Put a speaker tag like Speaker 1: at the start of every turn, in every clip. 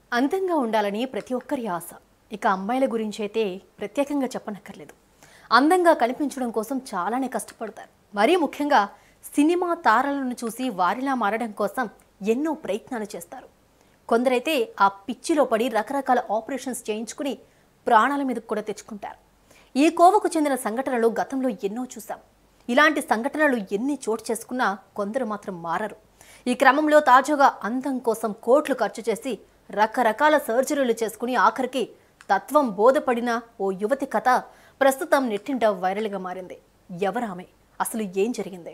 Speaker 1: అందంగా ఉండాలని ప్రతి ఒక్కరి ఆశ ఇక అమ్మాయిల గురించి అయితే ప్రత్యేకంగా చెప్పనక్కర్లేదు అందంగా కనిపించడం కోసం చాలానే కష్టపడతారు మరీ ముఖ్యంగా సినిమా తారలను చూసి వారిలా మారడం కోసం ఎన్నో ప్రయత్నాలు చేస్తారు కొందరైతే ఆ పిచ్చిలో పడి రకరకాల ఆపరేషన్స్ చేయించుకుని ప్రాణాల మీదకు కూడా తెచ్చుకుంటారు ఈ కోవకు చెందిన సంఘటనలు గతంలో ఎన్నో చూసాం ఇలాంటి సంఘటనలు ఎన్ని చోటు చేసుకున్నా కొందరు మాత్రం మారరు ఈ క్రమంలో తాజాగా అందం కోసం కోట్లు ఖర్చు చేసి రకరకాల సర్జరీలు చేసుకుని ఆఖరికి తత్వం బోధపడిన ఓ యువతి కథ ప్రస్తుతం నెట్టింట వైరల్గా మారింది ఎవరామె అసలు ఏం జరిగింది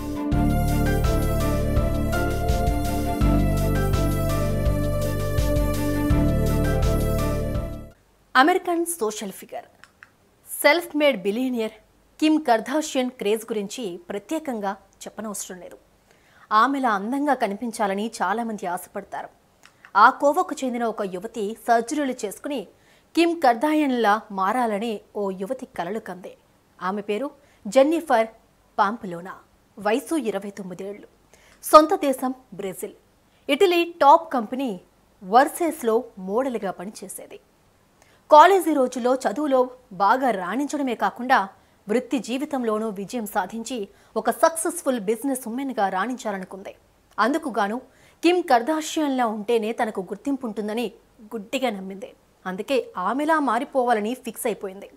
Speaker 1: American social figure self made billionaire Kim Kardashian craze గురించి ప్రత్యేకంగా చెప్పనవసరం లేదు ఆమెలా అందంగా కనిపించాలని చాలామంది ఆశపడతారు ఆ కోవకు చెందిన ఒక యువతి సర్జరీలు చేసుకుని కిమ్ కర్దాయన్లా మారాలని ఓ యువతి కలలు కందే ఆమె పేరు జెన్నిఫర్ పాంపలోనా వయసు ఇరవై తొమ్మిదేళ్లు సొంత దేశం బ్రెజిల్ ఇటలీ టాప్ కంపెనీ వర్సెస్లో మోడల్గా పనిచేసేది కాలేజీ రోజుల్లో చదువులో బాగా రాణించడమే కాకుండా వృత్తి జీవితంలోనూ విజయం సాధించి ఒక సక్సెస్ఫుల్ బిజినెస్ ఉమెన్గా రాణించాలనుకుంది అందుకు గాను కిమ్ కర్దాషియన్లా ఉంటేనే తనకు గుర్తింపు ఉంటుందని గుడ్డిగా నమ్మింది అందుకే ఆమెలా మారిపోవాలని ఫిక్స్ అయిపోయింది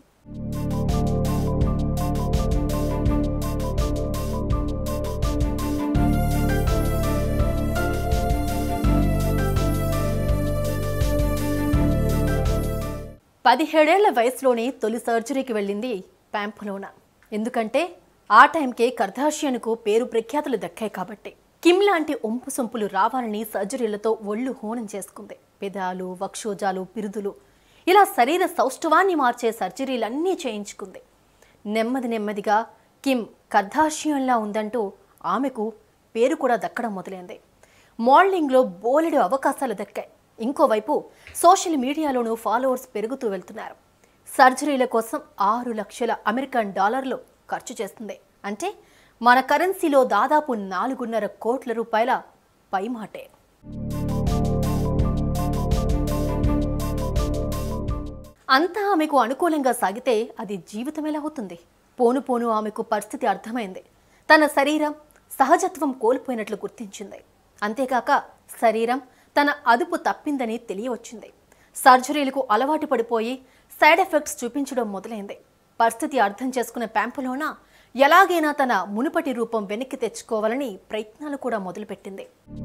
Speaker 1: పదిహేడేళ్ల వయసులోనే తొలి సర్జరీకి వెళ్ళింది ప్యాంపులోనా ఎందుకంటే ఆ టైంకే కర్దాషియన్కు పేరు ప్రఖ్యాతులు దక్కాయి కాబట్టి కిమ్ లాంటి ఒంపు సొంపులు రావాలని సర్జరీలతో ఒళ్ళు హోనం చేసుకుంది పెదాలు వక్షోజాలు పిరుదులు ఇలా శరీర సౌష్ఠవాన్ని మార్చే సర్జరీలన్నీ చేయించుకుంది నెమ్మది నెమ్మదిగా కిమ్ కర్దాషియన్లా ఉందంటూ ఆమెకు పేరు కూడా దక్కడం మొదలైంది మోడలింగ్లో బోలెడు అవకాశాలు దక్కాయి ఇంకోవైపు సోషల్ మీడియాలోనూ ఫాలోవర్స్ పెరుగుతూ వెళ్తున్నారు సర్జరీల కోసం ఆరు లక్షల అమెరికన్ డాలర్లు ఖర్చు చేస్తుంది అంటే మన కరెన్సీలో దాదాపు నాలుగున్నర కోట్ల రూపాయల పైమాటే అంతా ఆమెకు అనుకూలంగా సాగితే అది జీవితం ఎలా అవుతుంది పోను పోను ఆమెకు పరిస్థితి అర్థమైంది తన శరీరం సహజత్వం కోల్పోయినట్లు గుర్తించింది అంతేకాక శరీరం తన అదుపు తప్పిందని తెలియవచ్చింది సర్జరీలకు అలవాటు పడిపోయి సైడ్ ఎఫెక్ట్స్ చూపించడం మొదలైంది పరిస్థితి అర్థం చేసుకున్న ప్యాంపులోనా ఎలాగైనా తన మునుపటి రూపం వెనక్కి తెచ్చుకోవాలని ప్రయత్నాలు కూడా మొదలుపెట్టింది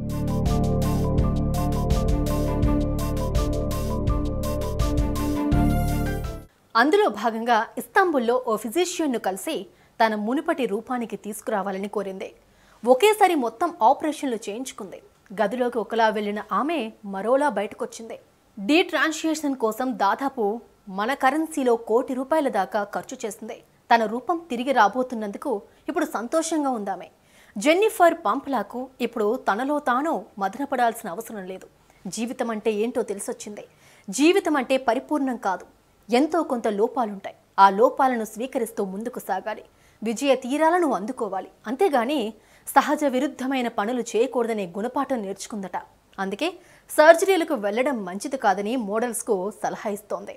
Speaker 1: అందులో భాగంగా ఇస్తాంబుల్లో ఓ ఫిజిషియన్ను కలిసి తన మునుపటి రూపానికి తీసుకురావాలని కోరింది ఒకేసారి మొత్తం ఆపరేషన్లు చేయించుకుంది గదిలోకి ఒకలా వెళ్ళిన ఆమె మరోలా బయటకొచ్చింది డీ ట్రాన్స్లేషన్ కోసం దాదాపు మన కరెన్సీలో కోటి రూపాయల దాకా ఖర్చు చేసింది తన రూపం తిరిగి రాబోతున్నందుకు ఇప్పుడు సంతోషంగా ఉందామె జెన్నిఫర్ పంప్లాకు ఇప్పుడు తనలో తాను మదనపడాల్సిన అవసరం లేదు జీవితం అంటే ఏంటో తెలిసొచ్చింది జీవితం అంటే పరిపూర్ణం కాదు ఎంతో కొంత లోపాలుంటాయి ఆ లోపాలను స్వీకరిస్తూ ముందుకు సాగాలి విజయ తీరాలను అందుకోవాలి అంతేగాని సహజ విరుద్ధమైన పనులు చేయకూడదనే గుణపాఠం నేర్చుకుందట అందుకే సర్జరీలకు వెళ్లడం మంచిది కాదని మోడల్స్కు సలహా ఇస్తోంది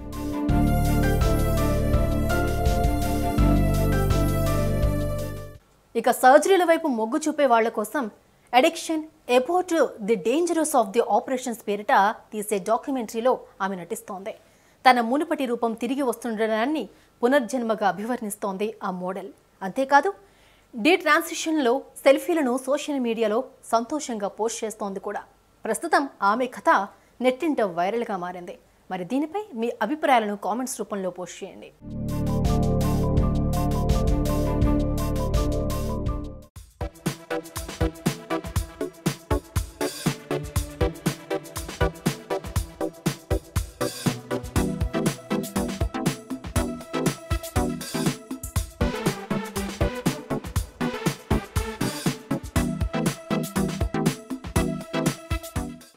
Speaker 1: ఇక సర్జరీల వైపు మొగ్గు చూపే వాళ్ల కోసం addiction about the dangerous of the operations పేరిట తీసే డాక్యుమెంటరీలో ఆమె నటిస్తోంది తన మునుపటి రూపం తిరిగి వస్తుండడాన్ని పునర్జన్మగా అభివర్ణిస్తోంది ఆ మోడల్ అంతేకాదు డీ ట్రాన్సిషన్లో సెల్ఫీలను సోషల్ మీడియాలో సంతోషంగా పోస్ట్ చేస్తోంది కూడా ప్రస్తుతం ఆమె కథ నెట్టింట వైరల్గా మారింది మరి దీనిపై మీ అభిప్రాయాలను కామెంట్స్ రూపంలో పోస్ట్ చేయండి